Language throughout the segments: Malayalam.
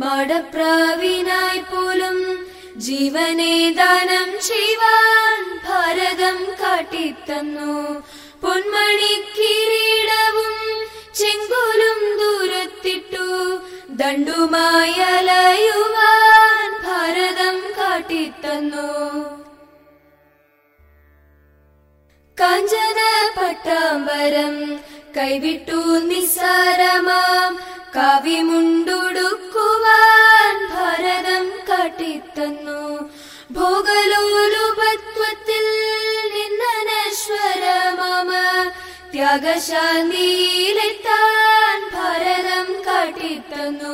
മാടപ്രാവിനായി പോലും ജീവനെ ദാനം ചെയ്യുവാൻ ഭാരതം കാട്ടിത്തന്നു പൊന്മണി കിരീടവും ചെങ്കോലും ദൂരത്തിട്ടു ദണ്ടുമായി അലയുവാൻ ഭാരതം കാട്ടിത്തന്നു കാഞ്ചന പട്ടാമ്പരം കൈവിട്ടു നിസ്സാരമാം കാവ്യമുണ്ടുടുക്കുവാൻ ഭാരതം കാട്ടിത്തന്നു ഭോഗലോലുപത്വത്തിൽ നിന്നനശ്വരമാമ ത്യാഗശാന്തിയിലെത്താൻ ഭാരതം കാട്ടിത്തന്നു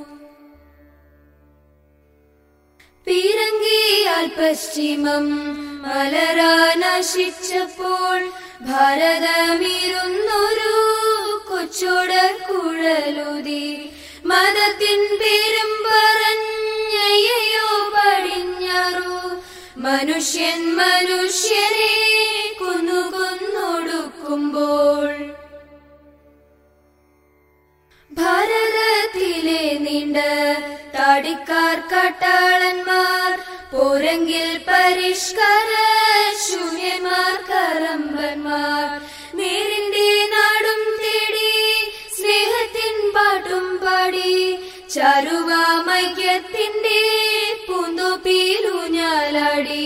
പീരങ്കിയാൽ പശ്ചിമം മലരാനശിച്ചപ്പോൾ ഭാരതമിരുന്നൊരു കൊച്ചോട കുഴലുതി മതത്തിൻ പേരും പറഞ്ഞയ്യോ പടിഞ്ഞാറു മനുഷ്യൻ മനുഷ്യരെ കൊന്നു കൊന്നൊടുക്കുമ്പോൾ ഭാരതത്തിലെ നീണ്ട താടിക്കാർ കാട്ടാളന്മാർ പോരെങ്കിൽ പരിഷ്കാര ശൂന്യന്മാർ കറമ്പന്മാർ നേരിന്റെ നാടും തേടി സ്നേഹത്തിൻ പാട്ടും പാടി ചാരുവാമൈക്യത്തിന്റെ പൂന്തോപ്പിലൂഞ്ഞാലാടി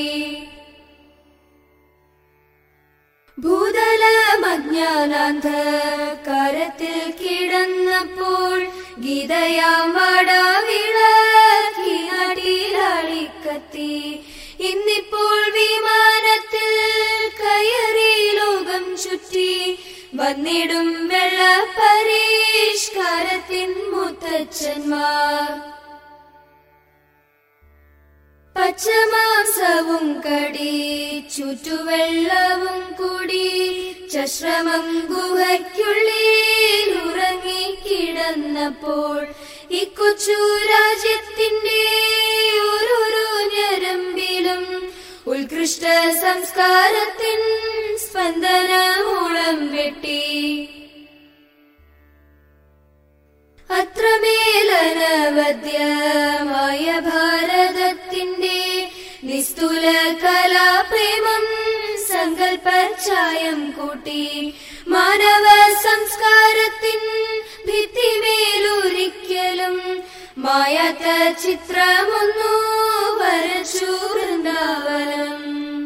ഭൂതലമജ്ഞാനാന്ധകാരത്തിൽ കിടന്നപ്പോൾ ഗീതയാം വടവിളക്കിനാട്ടിലാളിക്കത്തി ഇന്നിപ്പോൾ വിമാനത്തിൽ കയറി ലോകം ചുറ്റി വന്നിടും വെള്ള പരിഷ്കാരത്തിൻ മുത്തച്ഛന്മാർ പച്ചമാംസവും കടി ചുറ്റുവെള്ളവും കൂടി ചശ്രമം ഗുഹയ്ക്കുള്ളിൽ ഉറങ്ങിക്കിടന്നപ്പോൾ ഈ കൊച്ചു രാജ്യത്തിന്റെ ഓരോരോ ഞരമ്പിലും ഉത്കൃഷ്ട സംസ്കാരത്തിൻ സ്പന്ദനമൂളം വെട്ടി അത്രമേലനവദ്യമായ ഭാരതത്തിന്റെ നിസ്തുല കലാപ്രേമം സങ്കൽപ്പച്ചായം കൂട്ടി മാനവ സംസ്കാരത്തിൻ ഭിത്തിമേലൊരിക്കലും മായാത്ത ചിത്രമൊന്നു വരച്ചു വൃന്ദാവനം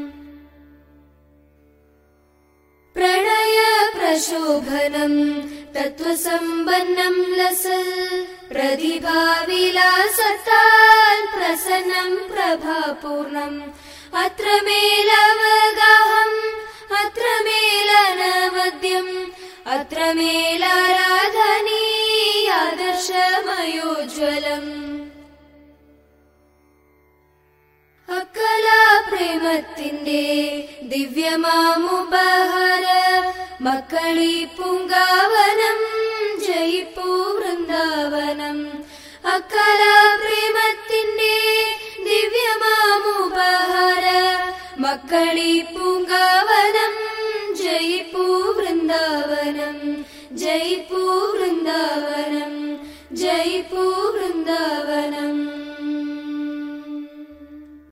പ്രണയ പ്രശോഭനം തത്വസമ്പന്നം ലസൽ പ്രതിഭാവിലാസത്താൽ പ്രസന്നം പ്രഭാപൂർണം അത്രമേലവഗാഹം അത്രമേലനവദ്യം അത്രമേലാരാധനീയാദർശമയോജ്വലം അക്കലാപ്രേമത്തിന്റെ ദിവ്യമാമുപഹാര മക്കളി പൂങ്കാവനം ജയിപ്പൂ വൃന്ദാവനം അക്കലാപ്രേമത്തിന്റെ ദിവ്യമാമുപഹാര മക്കളി പൂങ്കാവനം ജയിപ്പൂ വൃന്ദാവനം ജയിപ്പൂ വൃന്ദാവനം